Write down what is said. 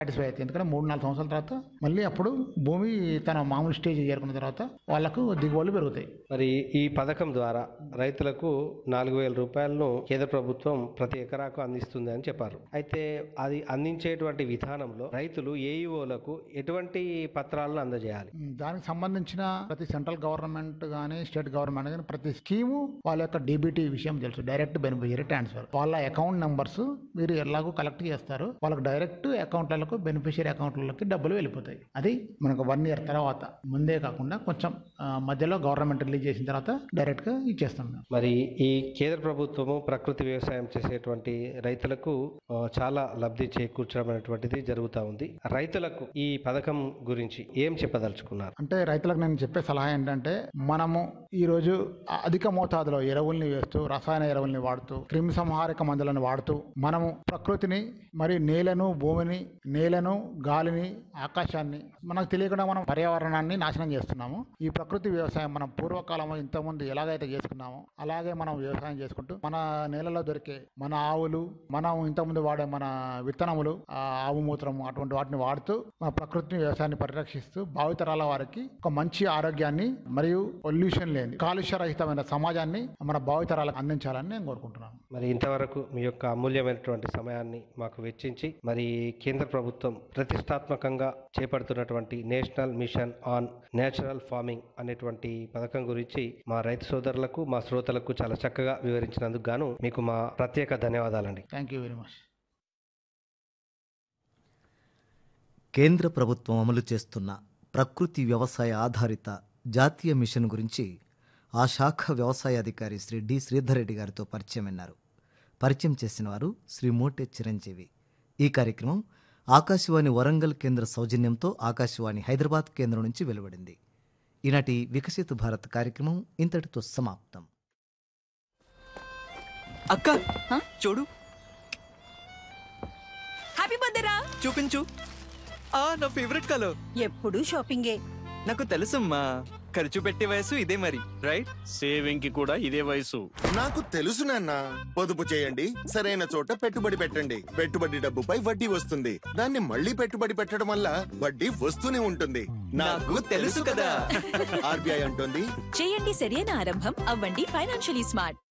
satisfy అవుతాయి ఎందుకంటే మూడు నాలుగు సంవత్సరాల తర్వాత మళ్ళీ అప్పుడు భూమి తన మామూలు స్టేజ్ చేరుకున్న తర్వాత వాళ్ళకు దిగుబడులు పెరుగుతాయి మరి ఈ పథకం ద్వారా రైతులకు నాలుగు వేల రూపాయలను కేంద్ర ప్రభుత్వం ప్రతి ఎకరాకు అందిస్తుంది అని చెప్పారు అయితే అది అందించేటువంటి విధానంలో రైతులు ఏఈఓలకు ఎటువంటి పత్రాలను అందజేయాలి ఉమ్, దానికి సంబంధించిన ప్రతి సెంట్రల్ గవర్నమెంట్ కానీ స్టేట్ గవర్నమెంట్ కానీ ప్రతి స్కీము వాళ్ళ యొక్క డీబీటీ విషయం తెలుసు డైరెక్ట్ బెనిఫిషియరీ ట్రాన్స్ఫర్ వాళ్ళ అకౌంట్ నెంబర్స్ మీరు ఎలాగో కలెక్ట్ చేస్తారు వాళ్ళకి డైరెక్ట్ అకౌంట్లకు బెనిఫిషియరీ అకౌంట్లకి డబ్బులు వెళ్ళిపోతాయి అది మనకు వన్ ఇయర్ తర్వాత ముందే కాకుండా కొంచెం ఆ, మధ్యలో గవర్నమెంట్ రిలీజ్ చేసిన తర్వాత డైరెక్ట్గా ఇచ్చేస్తున్నాం మరి ఈ కేంద్ర ప్రభుత్వము ప్రకృతి వ్యవసాయం చేసేటువంటి రైతులకు ఆ, చాలా లబ్ధి చేకూర్చడం అనేటువంటిది జరుగుతూ ఉంది రైతులకు ఈ పథకం గురించి ఏం చెప్పదలుచుకున్నారు అంటే రైతులకు నేను చెప్పే సలహా ఏంటంటే మనము ఈరోజు అధిక మోతాదులో ఎరువుల్ని వేస్తూ రసాయన ఎరువుల్ని వాడుతూ క్రిమి సంహారక మందులను వాడుతూ మనము ప్రకృతిని మరి నేలను భూమిని నేలను గాలిని ఆకాశాన్ని మనకు తెలియకుండా మనం పర్యావరణాన్ని నాశనం చేస్తున్నాము ఈ ప్రకృతి వ్యవసాయం మనం పూర్వకాలంలో ఇంతకుముందు ఎలాగైతే చేసుకున్నామో అలాగే మనం వ్యవసాయం చేసుకుంటూ మన నేలలో దొరికే మన ఆవులు మనం ఇంతకుముందు వాడే మన విత్తనములు ఆ ఆవు మూత్రము అటువంటి వాటిని వాడుతూ మన ప్రకృతిని వ్యవసాయాన్ని పరిరక్షిస్తూ భావితరాల వారికి ఒక మంచి ఆరోగ్యాన్ని మరియు పొల్యూషన్ లేని కాలుష్య రహితమైన సమాజాన్ని మన భావితరాలకు అందించాలని నేను కోరుకుంటున్నాను మరి ఇంతవరకు మీ యొక్క అమూల్యమైనటువంటి సమయాన్ని మాకు వెచ్చించి మరి కేంద్ర ప్రభుత్వం ప్రతిష్టాత్మకంగా చేపడుతున్నటువంటి national mission on natural farming అనేటువంటి పథకం గురించి మా రైతు సోదరులకు మా శ్రోతలకు చాలా చక్కగా వివరించినందుకు గాను మీకు మా ప్రత్యేక ధన్యవాదాలండి థ్యాంక్ యూ వెరీ మచ్ కేంద్ర ప్రభుత్వం అమలు చేస్తున్న ప్రకృతి వ్యవసాయ ఆధారిత జాతీయ మిషన్ గురించి ఆ శాఖ వ్యవసాయ అధికారి శ్రీ డి శ్రీధర్ రెడ్డి గారితో పరిచయం విన్నారు పరిచయం చేసిన వారు శ్రీ మోటే చిరంజీవి ఈ కార్యక్రమం ఆకాశవాణి వరంగల్ కేంద్ర సౌజన్యంతో ఆకాశవాణి హైదరాబాద్ కేంద్రం నుంచి వెలువడింది ఈనాటి వికసిత భారత్ కార్యక్రమం ఇంతటితో సమాప్తం అక్క చూడు హ్యాపీ బర్త్డే రా చూపించు ఆ నా ఫేవరెట్ కలర్ ఎప్పుడు షాపింగే నాకు తెలుసమ్మా ఖర్చు పెట్టే వయసు ఇదే మరి రైట్ సేవింగ్ కి కూడా ఇదే వయసు నాకు తెలుసు నాన్న పొదుపు చేయండి సరైన చోట పెట్టుబడి పెట్టండి పెట్టుబడి డబ్బుపై వడ్డీ వస్తుంది దాన్ని మళ్ళీ పెట్టుబడి పెట్టడం వల్ల వడ్డీ వస్తూనే ఉంటుంది నాకు తెలుసు కదా ఆర్బీఐ అంటుంది చేయండి సరైన ఆరంభం అవ్వండి ఫైనాన్షియలీ స్మార్ట్